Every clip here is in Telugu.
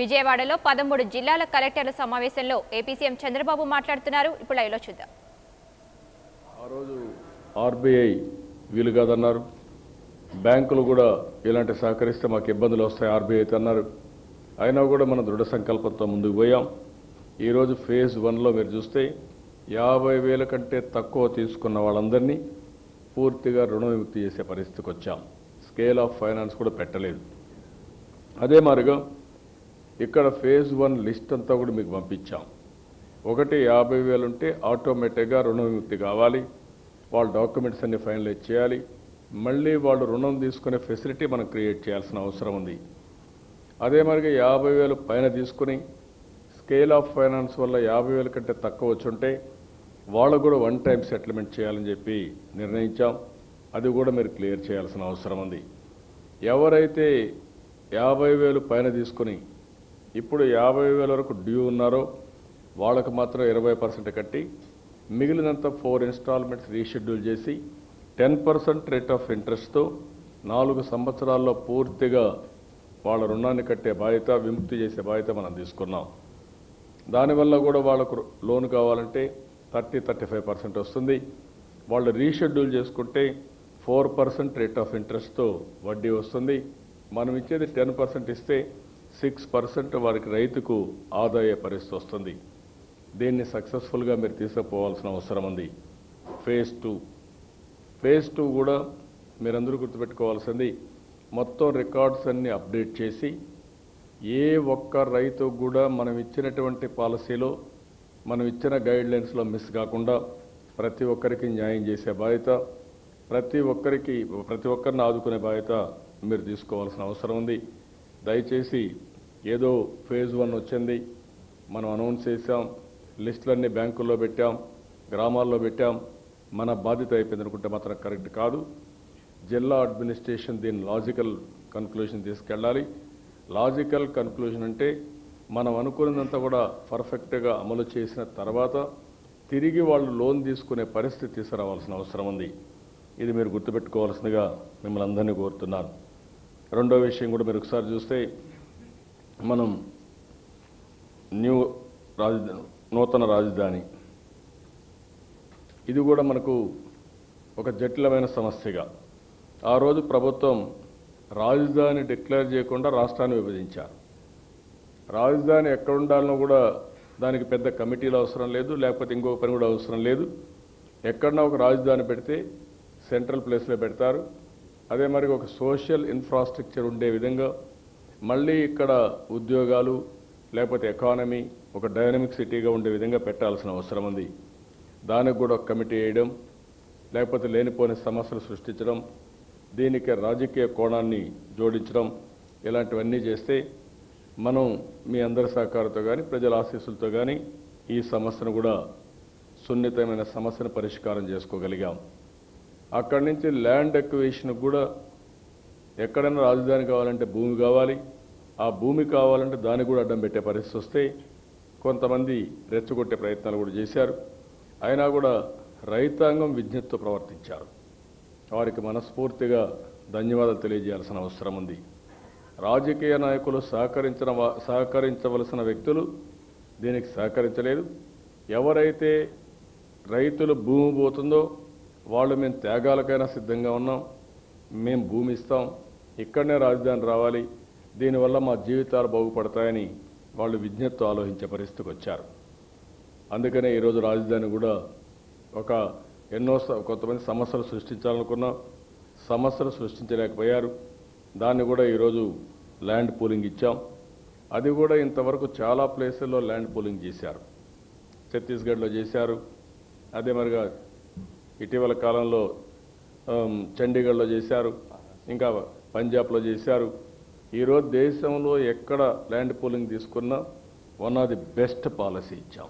విజయవాడలో పదమూడు జిల్లాల కలెక్టర్ల సమావేశంలో ఏపీ సీఎం చంద్రబాబు మాట్లాడుతున్నారు ఇప్పుడు లైవ్లో చూద్దాం ఆ రోజు ఆర్బీఐ వీలు కాదన్నారు బ్యాంకులు కూడా ఇలాంటి సహకరిస్తే మాకు ఇబ్బందులు వస్తాయి ఆర్బీఐ అయితే అన్నారు అయినా కూడా మనం దృఢ సంకల్పంతో ముందుకు పోయాం ఈరోజు ఫేజ్ వన్లో మీరు చూస్తే యాభై వేల కంటే తక్కువ తీసుకున్న వాళ్ళందరినీ పూర్తిగా రుణ విముక్తి చేసే పరిస్థితికి వచ్చాం స్కేల్ ఆఫ్ ఫైనాన్స్ కూడా పెట్టలేదు అదే మాదిరిగా ఇక్కడ ఫేజ్ వన్ లిస్ట్ అంతా కూడా మీకు పంపించాం ఒకటి యాభై వేలు ఉంటే ఆటోమేటిక్గా రుణ విముక్తి కావాలి వాళ్ళ డాక్యుమెంట్స్ అన్ని ఫైనలైజ్ చేయాలి మళ్ళీ వాళ్ళు రుణం తీసుకునే ఫెసిలిటీ మనం క్రియేట్ చేయాల్సిన అవసరం ఉంది అదే మరిగా యాభై వేలు పైన తీసుకుని స్కేల్ ఆఫ్ ఫైనాన్స్ వల్ల యాభై వేల కంటే తక్కువ వచ్చుంటే వాళ్ళకు కూడా వన్ టైం సెటిల్మెంట్ చేయాలని చెప్పి నిర్ణయించాం అది కూడా మీరు క్లియర్ చేయాల్సిన అవసరం ఉంది ఎవరైతే యాభై వేలు పైన తీసుకుని ఇప్పుడు యాభై వేల వరకు డ్యూ ఉన్నారో వాళ్ళకు మాత్రం ఇరవై పర్సెంట్ కట్టి మిగిలినంత ఫోర్ ఇన్స్టాల్మెంట్స్ రీషెడ్యూల్ చేసి టెన్ పర్సెంట్ రేట్ ఆఫ్ ఇంట్రెస్ట్తో నాలుగు సంవత్సరాల్లో పూర్తిగా వాళ్ళ రుణాన్ని కట్టే బాధ్యత విముక్తి చేసే బాధ్యత మనం తీసుకున్నాం దానివల్ల కూడా వాళ్ళకు లోన్ కావాలంటే థర్టీ థర్టీ ఫైవ్ పర్సెంట్ వస్తుంది వాళ్ళు రీషెడ్యూల్ చేసుకుంటే ఫోర్ పర్సెంట్ రేట్ ఆఫ్ ఇంట్రెస్ట్తో వడ్డీ వస్తుంది మనం ఇచ్చేది టెన్ పర్సెంట్ ఇస్తే సిక్స్ పర్సెంట్ వారికి రైతుకు ఆదాయ పరిస్థితి వస్తుంది దీన్ని సక్సెస్ఫుల్గా మీరు తీసుకుపోవాల్సిన అవసరం ఉంది ఫేజ్ టూ ఫేజ్ టూ కూడా మీరందరూ గుర్తుపెట్టుకోవాల్సింది మొత్తం రికార్డ్స్ అన్ని అప్డేట్ చేసి ఏ ఒక్క రైతు కూడా మనం ఇచ్చినటువంటి పాలసీలో మనం ఇచ్చిన గైడ్ లైన్స్లో మిస్ కాకుండా ప్రతి ఒక్కరికి న్యాయం చేసే బాధ్యత ప్రతి ఒక్కరికి ప్రతి ఒక్కరిని ఆదుకునే బాధ్యత మీరు తీసుకోవాల్సిన అవసరం ఉంది దయచేసి ఏదో ఫేజ్ వన్ వచ్చింది మనం అనౌన్స్ చేసాం లిస్టులన్నీ బ్యాంకుల్లో పెట్టాం గ్రామాల్లో పెట్టాం మన బాధ్యత అయిపోయింది అనుకుంటే మాత్రం కరెక్ట్ కాదు జిల్లా అడ్మినిస్ట్రేషన్ దీన్ని లాజికల్ కన్క్లూషన్ తీసుకెళ్ళాలి లాజికల్ కన్క్లూజన్ అంటే మనం అనుకున్నదంతా కూడా పర్ఫెక్ట్గా అమలు చేసిన తర్వాత తిరిగి వాళ్ళు లోన్ తీసుకునే పరిస్థితి తీసుకురావాల్సిన అవసరం ఉంది ఇది మీరు గుర్తుపెట్టుకోవాల్సిందిగా మిమ్మల్ని అందరినీ కోరుతున్నాను రెండో విషయం కూడా మీరు ఒకసారి చూస్తే మనం న్యూ రాజధాని నూతన రాజధాని ఇది కూడా మనకు ఒక జటిలమైన సమస్యగా ఆ రోజు ప్రభుత్వం రాజధాని డిక్లేర్ చేయకుండా రాష్ట్రాన్ని విభజించారు రాజధాని ఎక్కడ ఉండాలనో కూడా దానికి పెద్ద కమిటీలు అవసరం లేదు లేకపోతే ఇంకొక పని కూడా అవసరం లేదు ఎక్కడన్నా ఒక రాజధాని పెడితే సెంట్రల్ ప్లేస్లో పెడతారు అదే మరి ఒక సోషల్ ఇన్ఫ్రాస్ట్రక్చర్ ఉండే విధంగా మళ్ళీ ఇక్కడ ఉద్యోగాలు లేకపోతే ఎకానమీ ఒక డైనమిక్ సిటీగా ఉండే విధంగా పెట్టాల్సిన అవసరం ఉంది దానికి కూడా ఒక కమిటీ వేయడం లేకపోతే లేనిపోని సమస్యలు సృష్టించడం దీనికి రాజకీయ కోణాన్ని జోడించడం ఇలాంటివన్నీ చేస్తే మనం మీ అందరి సహకారంతో కానీ ప్రజల ఆశీస్సులతో కానీ ఈ సమస్యను కూడా సున్నితమైన సమస్యను పరిష్కారం చేసుకోగలిగాం అక్కడి నుంచి ల్యాండ్ ఎక్విషన్ కూడా ఎక్కడైనా రాజధాని కావాలంటే భూమి కావాలి ఆ భూమి కావాలంటే దానికి కూడా అడ్డం పెట్టే పరిస్థితి వస్తే కొంతమంది రెచ్చగొట్టే ప్రయత్నాలు కూడా చేశారు అయినా కూడా రైతాంగం విజ్ఞతతో ప్రవర్తించారు వారికి మనస్ఫూర్తిగా ధన్యవాదాలు తెలియజేయాల్సిన అవసరం ఉంది రాజకీయ నాయకులు సహకరించిన వా- సహకరించవలసిన వ్యక్తులు దీనికి సహకరించలేదు ఎవరైతే రైతులు భూమి పోతుందో వాళ్ళు మేము త్యాగాలకైనా సిద్ధంగా ఉన్నాం మేము భూమి ఇస్తాం ఇక్కడనే రాజధాని రావాలి దీనివల్ల మా జీవితాలు బాగుపడతాయని వాళ్ళు విజ్ఞతతో ఆలోచించే పరిస్థితికి వచ్చారు అందుకనే ఈరోజు రాజధాని కూడా ఒక ఎన్నో స- కొంతమంది సమస్యలు సృష్టించాలనుకున్నా సమస్యలు సృష్టించలేకపోయారు దాన్ని కూడా ఈరోజు ల్యాండ్ పూలింగ్ ఇచ్చాం అది కూడా ఇంతవరకు చాలా ప్లేసుల్లో ల్యాండ్ పూలింగ్ చేశారు ఛత్తీస్గఢ్లో చేశారు అదే మరిగా ఇటీవల కాలంలో ఆమ్, చండీగఢ్లో చేశారు ఇంకా పంజాబ్లో చేశారు ఈరోజు దేశంలో ఎక్కడ ల్యాండ్ పూలింగ్ తీసుకున్నా one of the best policy ఇచ్చాం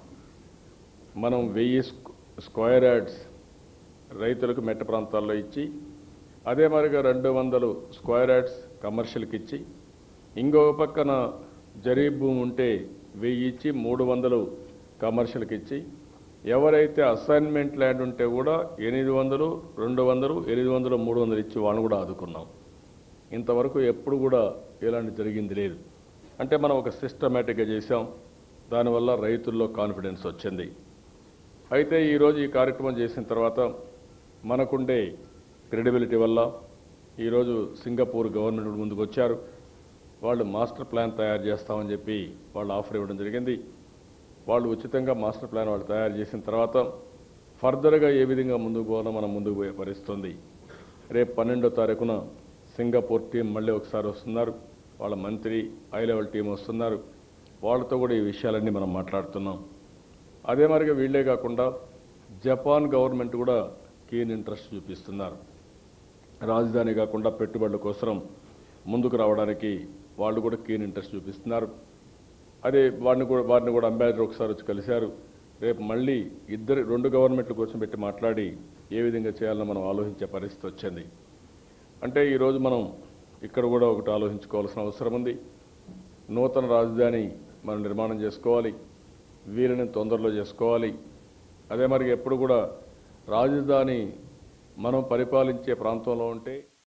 మనం వెయ్యి స్క్వ- స్క్వేర్ యార్డ్స్ రైతులకు మెట్ట ప్రాంతాల్లో ఇచ్చి అదే మరిగా రెండు వందలు స్క్వేర్ యార్డ్స్ కమర్షియల్కి ఇచ్చి ఇంకొక పక్కన జరీబ్ భూమి ఉంటే వెయ్యి ఇచ్చి మూడు వందలు కమర్షియల్కి ఇచ్చి ఎవరైతే అసైన్మెంట్ ల్యాండ్ ఉంటే కూడా ఎనిమిది వందలు రెండు వందలు ఎనిమిది వందలు మూడు వందలు ఇచ్చి వాళ్ళని కూడా ఆదుకున్నాం ఇంతవరకు ఎప్పుడు కూడా ఇలాంటి జరిగింది లేదు అంటే మనం ఒక సిస్టమేటిక్గా చేసాం దానివల్ల రైతుల్లో కాన్ఫిడెన్స్ వచ్చింది అయితే ఈరోజు ఈ కార్యక్రమం చేసిన తర్వాత మనకుండే క్రెడిబిలిటీ వల్ల ఈరోజు సింగపూర్ గవర్నమెంట్ ముందుకు వచ్చారు వాళ్ళు మాస్టర్ ప్లాన్ తయారు చేస్తామని చెప్పి వాళ్ళు ఆఫర్ ఇవ్వడం జరిగింది వాళ్ళు ఉచితంగా మాస్టర్ ప్లాన్ వాళ్ళు తయారు చేసిన తర్వాత ఫర్దర్గా ఏ విధంగా ముందుకు పోవాలో మనం ముందుకు పోయే పరిస్థితుంది రేపు పన్నెండో తారీఖున సింగపూర్ టీం మళ్ళీ ఒకసారి వస్తున్నారు వాళ్ళ మంత్రి హై లెవెల్ టీం వస్తున్నారు వాళ్ళతో కూడా ఈ విషయాలన్నీ మనం మాట్లాడుతున్నాం అదే మరిగా వీళ్ళే కాకుండా జపాన్ గవర్నమెంట్ కూడా కీన్ ఇంట్రెస్ట్ చూపిస్తున్నారు రాజధాని కాకుండా పెట్టుబడుల కోసం ముందుకు రావడానికి వాళ్ళు కూడా కీన్ ఇంట్రెస్ట్ చూపిస్తున్నారు అదే వారిని కూడా వారిని కూడా అంబాసిడర్ ఒకసారి వచ్చి కలిశారు రేపు మళ్ళీ ఇద్దరు రెండు గవర్నమెంట్ల కోసం పెట్టి మాట్లాడి ఏ విధంగా చేయాలని మనం ఆలోచించే పరిస్థితి వచ్చింది అంటే ఈరోజు మనం ఇక్కడ కూడా ఒకటి ఆలోచించుకోవాల్సిన అవసరం ఉంది నూతన రాజధాని మనం నిర్మాణం చేసుకోవాలి వీరిని తొందరలో చేసుకోవాలి అదే మరి ఎప్పుడు కూడా రాజధాని మనం పరిపాలించే ప్రాంతంలో ఉంటే